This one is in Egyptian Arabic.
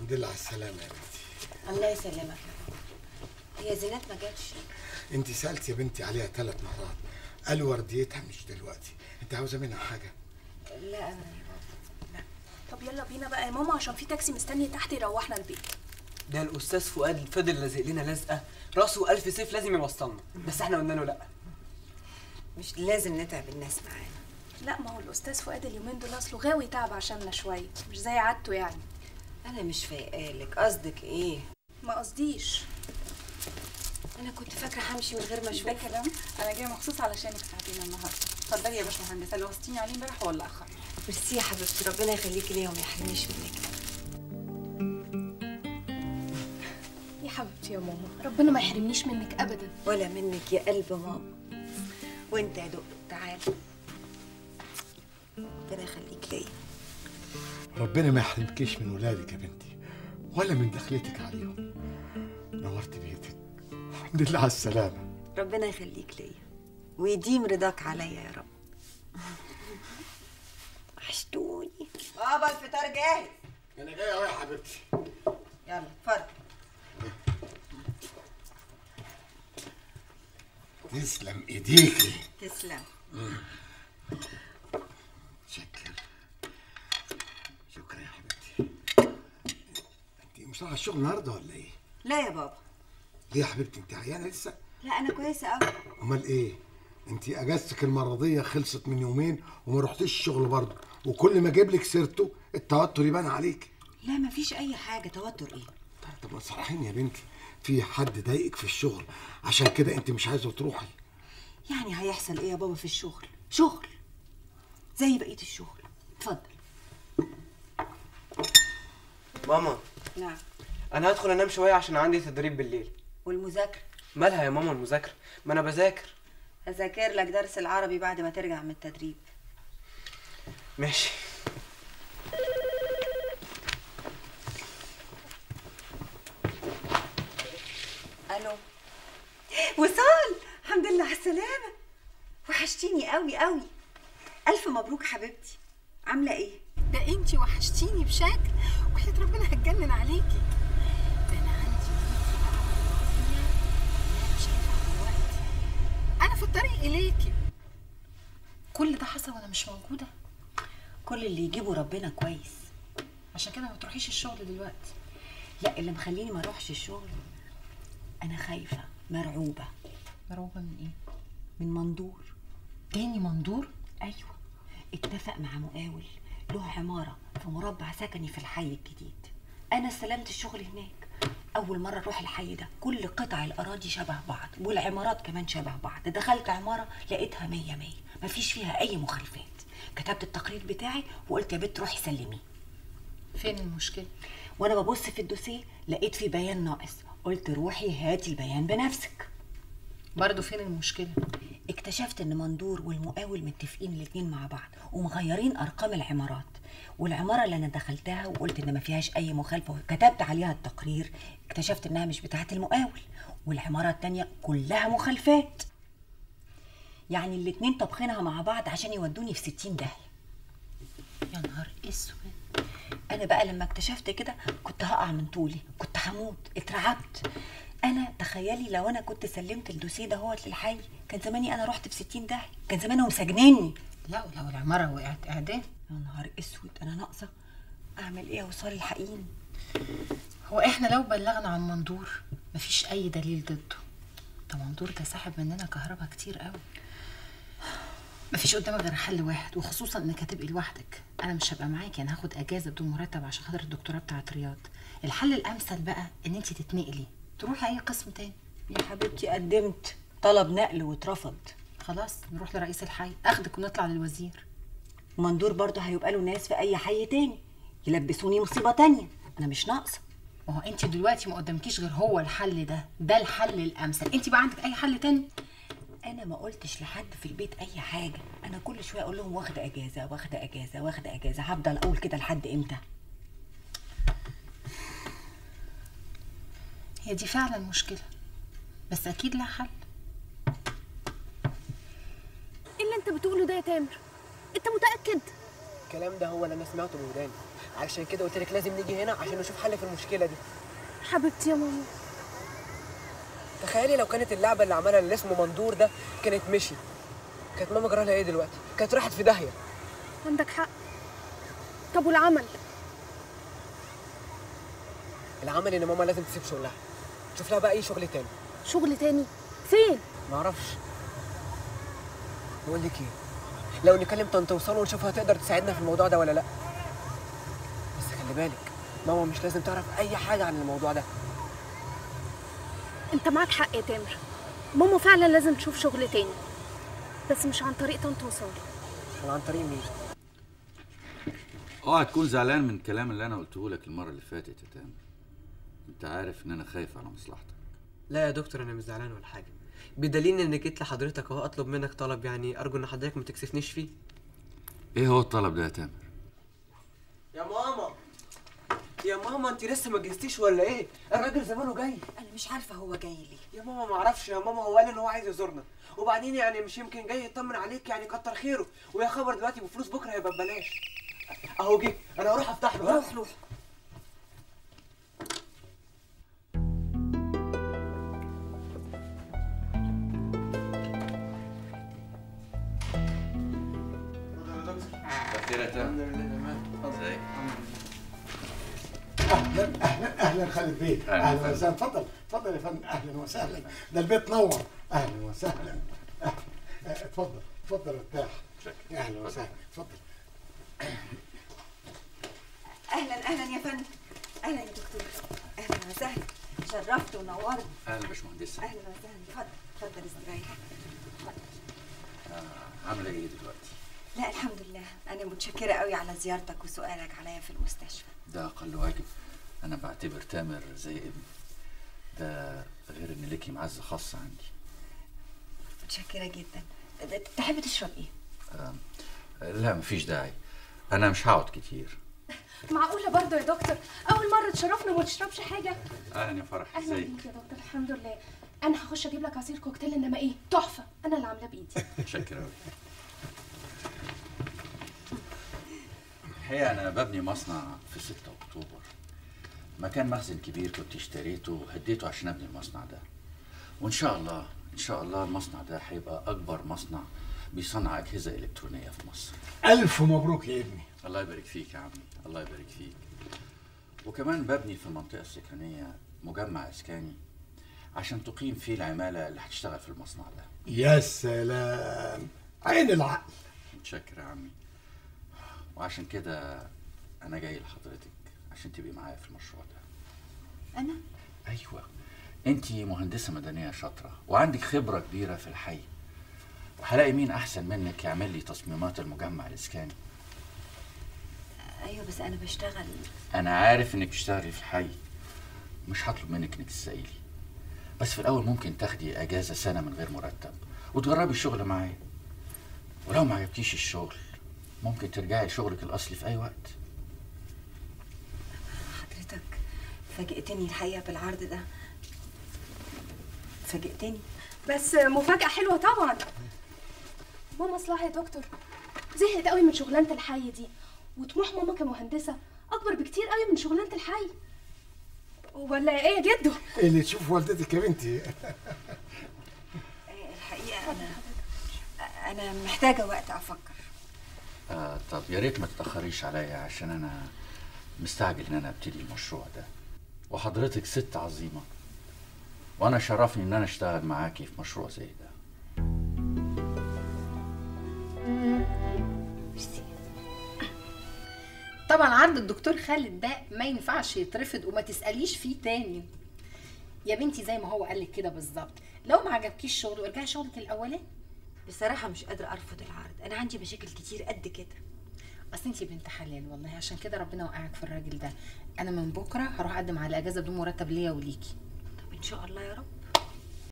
الحمد لله على السلامة يا بنتي الله يسلمك يا بابا هي زينات ما جاتش انت سألت يا بنتي عليها ثلاث مرات قالوا ورديتها مش دلوقتي انت عاوزة منها حاجة لا ابدا يا بابا طب يلا بينا بقى يا ماما عشان في تاكسي مستني تحت يروحنا البيت ده الاستاذ فؤاد فضل لازق لنا لزقه راسه الف سيف لازم يوصلنا بس احنا قلنا له لا مش لازم نتعب الناس معانا لا ما هو الاستاذ فؤاد اليومين دول اصله غاوي تعب عشاننا شويه مش زي عادته يعني انا مش فايقالك قصدك ايه ما قصديش انا كنت فاكره همشي من غير ما ده اشوف كلام انا جايه مخصوص علشانك ساعتين النهارده اتفضلي يا باشمهندسه اللي وصيتيني عليه امبارح ولا اخر ميرسي يا حبيبتي ربنا يخليكي ليا وما يحرمنيش منك يا حبيبتي يا ماما ربنا ما يحرمنيش منك ابدا ولا منك يا قلب ماما وانت يا دق تعال ربنا يخليك ليا ربنا ما يحرمكيش من ولادك يا بنتي ولا من دخلتك عليهم نورت بيتك الحمد لله على السلامة ربنا يخليك ليا ويديم رضاك عليا يا رب وحشتوني بابا الفطار جاهز انا جاي اهو يا حبيبتي يلا اتفضل تسلم ايديكي تسلم شكرا شكرا يا حبيبتي انت مش رايحه الشغل النهارده ولا ايه؟ لا يا بابا ليه يا حبيبتي انت عيانه لسه؟ لا انا كويسه قوي امال ايه؟ انت اجازتك المرضيه خلصت من يومين وما رحتيش الشغل برضه وكل ما اجيب لك سيرته التوتر يبان عليك لا مفيش اي حاجه توتر ايه طب طب ما تصحيني يا بنتي في حد ضايقك في الشغل عشان كده انت مش عايزه تروحي يعني هيحصل ايه يا بابا في الشغل شغل زي بقيه الشغل اتفضل ماما نعم انا هدخل انام شويه عشان عندي تدريب بالليل والمذاكره مالها يا ماما المذاكره ما انا بذاكر هذاكر لك درس العربي بعد ما ترجع من التدريب ماشي الو وصال الحمد لله على السلامه وحشتيني قوي قوي الف مبروك حبيبتي عامله ايه ده انتي وحشتيني بشكل وحياة ربنا هتجنن عليكي ده انا عندي ليكي بقى عرضية لا مش هينفع دلوقتي انا في الطريق اليكي كل ده حصل وانا مش موجوده كل اللي يجيبه ربنا كويس عشان كده ما تروحيش الشغل دلوقتي لا اللي مخليني ما اروحش الشغل انا خايفه مرعوبه مرعوبه من ايه من مندور تاني مندور ايوه اتفق مع مقاول له عماره في مربع سكني في الحي الجديد انا استلمت الشغل هناك اول مره اروح الحي ده كل قطع الاراضي شبه بعض والعمارات كمان شبه بعض دخلت عماره لقيتها مية مية مفيش فيها اي مخالفات كتبت التقرير بتاعي وقلت يا بنت روحي سلميه فين المشكله وانا ببص في الدوسيه لقيت في بيان ناقص قلت روحي هاتي البيان بنفسك برضه فين المشكله اكتشفت ان مندور والمقاول متفقين الاتنين مع بعض ومغيرين ارقام العمارات والعماره اللي انا دخلتها وقلت ان ما فيهاش اي مخالفه وكتبت عليها التقرير اكتشفت انها مش بتاعه المقاول والعماره التانيه كلها مخالفات يعني الاتنين طبخينها مع بعض عشان يودوني في ستين داهيه يا نهار اسود انا بقى لما اكتشفت كده كنت هقع من طولي كنت هموت اترعبت انا تخيلي لو انا كنت سلمت الدوسيه ده هوت للحي كان زماني انا رحت في 60 داهيه كان زمانهم سجنني لا ولو العماره وقعت اعدام يا نهار اسود انا ناقصه اعمل ايه اوصل الحقيقين هو احنا لو بلغنا عن مندور مفيش اي دليل ضده ده مندور ده ساحب مننا كهرباء كتير قوي مفيش قدامك غير حل واحد وخصوصا انك هتبقي لوحدك انا مش هبقى معاكي انا هاخد اجازه بدون مرتب عشان خاطر الدكتوراه بتاعت رياض الحل الامثل بقى ان انت تتنقلي تروحي اي قسم تاني يا حبيبتي قدمت طلب نقل واترفض خلاص نروح لرئيس الحي اخدك ونطلع للوزير مندور برضه هيبقى له ناس في اي حي تاني يلبسوني مصيبه تانية انا مش ناقصه ما هو انت دلوقتي ما قدامكيش غير هو الحل ده ده الحل الامثل انت بقى عندك اي حل تاني انا ما قلتش لحد في البيت اي حاجه انا كل شويه اقول لهم واخده اجازه واخده اجازه واخده اجازه هفضل اقول كده لحد امتى هي دي فعلا مشكله بس اكيد لها حل ايه اللي انت بتقوله ده يا تامر انت متاكد الكلام ده هو اللي انا سمعته من وداني علشان كده قلت لك لازم نيجي هنا عشان نشوف حل في المشكله دي حبيبتي يا ماما تخيلي لو كانت اللعبه اللي عملها اللي اسمه مندور ده كانت مشي كانت ماما جرى لها ايه دلوقتي كانت راحت في داهيه عندك حق طب والعمل العمل ان ماما لازم تسيب شغلها تشوف لها بقى اي شغل تاني شغل تاني فين معرفش بقول لك ايه لو نكلم طنط وصال ونشوف هتقدر تساعدنا في الموضوع ده ولا لا بس خلي بالك ماما مش لازم تعرف اي حاجه عن الموضوع ده انت معاك حق يا تامر ماما فعلا لازم تشوف شغل تاني بس مش عن طريق طنط وصال ولا عن طريق مين اوعى تكون زعلان من الكلام اللي انا قلته لك المره اللي فاتت يا تامر انت عارف ان انا خايف على مصلحتك لا يا دكتور انا مش زعلان ولا حاجه بدليل ان جيت لحضرتك اهو اطلب منك طلب يعني ارجو ان حضرتك ما تكسفنيش فيه ايه هو الطلب ده يا تامر يا ماما يا ماما انت لسه ما جهزتيش ولا ايه الراجل زمانه جاي انا مش عارفه هو جاي ليه يا ماما ما اعرفش يا ماما هو قال ان هو عايز يزورنا وبعدين يعني مش يمكن جاي يطمن عليك يعني كتر خيره ويا خبر دلوقتي بفلوس بكره هيبقى ببلاش اهو جه انا هروح افتح له ها؟ روح روح بخير يا تامر ازيك اهلا اهلا اهلا خالد بيه أهلا اهلا فندم. وسهلا اتفضل اتفضل يا فندم اهلا وسهلا ده البيت نور اهلا وسهلا أه، أه، اتفضل اتفضل ارتاح شكرا. اهلا وسهلا اتفضل اهلا اهلا يا فندم اهلا يا دكتور اهلا وسهلا شرفت ونورت اهلا يا باشمهندس اهلا وسهلا اتفضل اتفضل استريح عامله ايه دلوقتي لا الحمد لله انا متشكره قوي على زيارتك وسؤالك عليا في المستشفى ده اقل واجب انا بعتبر تامر زي ابني ده غير ان ليكي معزه خاصه عندي متشكره جدا تحب تشرب ايه آم، لا مفيش داعي انا مش هقعد كتير معقولة برضه يا دكتور أول مرة تشرفنا وما تشربش حاجة اهلا يا فرح أهلا ازيك بيك يا دكتور الحمد لله أنا هخش أجيب لك عصير كوكتيل إنما إيه تحفة أنا اللي عاملاه بإيدي متشكر قوي الحقيقه انا ببني مصنع في 6 اكتوبر مكان مخزن كبير كنت اشتريته وهديته عشان ابني المصنع ده وان شاء الله ان شاء الله المصنع ده هيبقى اكبر مصنع بيصنع اجهزه الكترونيه في مصر الف مبروك يا ابني الله يبارك فيك يا عمي الله يبارك فيك وكمان ببني في المنطقة السكنية مجمع إسكاني عشان تقيم فيه العمالة اللي هتشتغل في المصنع ده يا سلام عين العقل متشكر يا عمي وعشان كده أنا جاي لحضرتك عشان تبقي معايا في المشروع ده انا أيوة أنت مهندسة مدنية شاطرة وعندك خبرة كبيرة في الحي وهلاقي مين أحسن منك يعمل لي تصميمات المجمع الإسكاني ايوه بس انا بشتغل انا عارف انك بتشتغلي في الحي مش هطلب منك انك تسألي بس في الاول ممكن تاخدي اجازه سنه من غير مرتب وتجربي الشغل معايا ولو ما عجبكيش الشغل ممكن ترجعي لشغلك الاصلي في اي وقت حضرتك فاجئتني الحقيقه بالعرض ده فاجئتني بس مفاجأة حلوة طبعا ماما اصلها يا دكتور زهقت قوي من شغلانة الحي دي وطموح ماما كمهندسة أكبر بكتير قوي من شغلانة الحي ولا إيه يا جدو؟ اللي تشوف والدتك يا بنتي الحقيقه انا انا محتاجه وقت افكر آه طب يا ريت ما تتاخريش عليا عشان انا مستعجل ان انا ابتدي المشروع ده وحضرتك ست عظيمه وانا شرفني ان انا اشتغل معاكي في مشروع زي ده ميرسي طبعا عرض الدكتور خالد ده ما ينفعش يترفض وما تسأليش فيه تاني يا بنتي زي ما هو قالك كده بالظبط لو ما عجبكيش شغل وارجعي شغلك الاولاني بصراحه مش قادره ارفض العرض انا عندي مشاكل كتير قد كده اصل انتي بنت حلال والله عشان كده ربنا وقعك في الراجل ده انا من بكره هروح اقدم على اجازه بدون مرتب ليا وليكي طب ان شاء الله يا رب